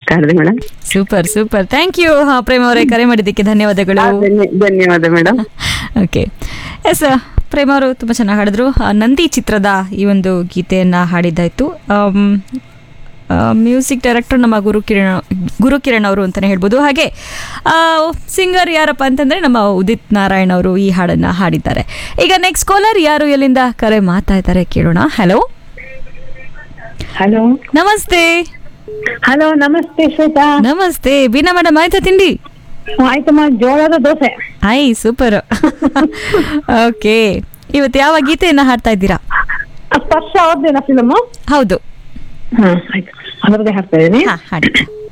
ಹಾಡಿದೆ madam super super thank you Prem ಅವರೇ ಕರೆ ಮಾಡಿದ್ದಕ್ಕೆ ಧನ್ಯವಾದಗಳು ಧನ್ಯವಾದ ಮೇಡಮ್ ಓಕೆ ಎಸ್ ಪ್ರೇಮ್ ಅವರು ತುಂಬ ಚೆನ್ನಾಗಿ ಹಾಡಿದ್ರು ಆ, ನಂದಿ ಚಿತ್ರದ ಈ ಒಂದು ಗೀತೆಯನ್ನು ಹಾಡಿದ್ದಾಯಿತು ಮ್ಯೂಸಿಕ್ ಡೈರೆಕ್ಟರ್ ನಮ್ಮ ಗುರುಕಿರಣ್ ಗುರುಕಿರಣ್ ಅವರು ಅಂತಲೇ ಹೇಳ್ಬೋದು ಹಾಗೆ ಸಿಂಗರ್ ಯಾರಪ್ಪ ಅಂತಂದರೆ ನಮ್ಮ ಉದಿತ್ ನಾರಾಯಣ್ ಅವರು ಈ ಹಾಡನ್ನು ಹಾಡಿದ್ದಾರೆ ಈಗ ನೆಕ್ಸ್ಟ್ ಕಾಲರ್ ಯಾರು ಎಲ್ಲಿಂದ ಕರೆ ಮಾತಾಡ್ತಾರೆ ಕೇಳೋಣ ಹಲೋ ಹಲೋ ನಮಸ್ತೆ ಹಲೋ ನಮಸ್ತೆ ಶ್ವೇತಾ ನಮಸ್ತೆ ಬೀನಾ ಮೇಡಮ್ ಆಯ್ತಾ ತಿಂಡಿ ಆಯ್ತಮ್ಮ ಜೋಳದ ದೋಸೆ ಆಯ್ ಸೂಪರ್ ಓಕೆ ಇವತ್ತು ಯಾವ ಗೀತೆಯನ್ನು ಹಾಡ್ತಾ ಇದ್ದೀರಾ ಸ್ಪರ್ಶ ಅವ್ರದ್ದೇನ ಫಿಲಮ್ ಹೌದು ಹಾ ಆಯ್ತು ಅದರದ್ದೇ ಹಾಡ್ತಾ ಇದೀನಿ ಹಾ ಹಾಡಿ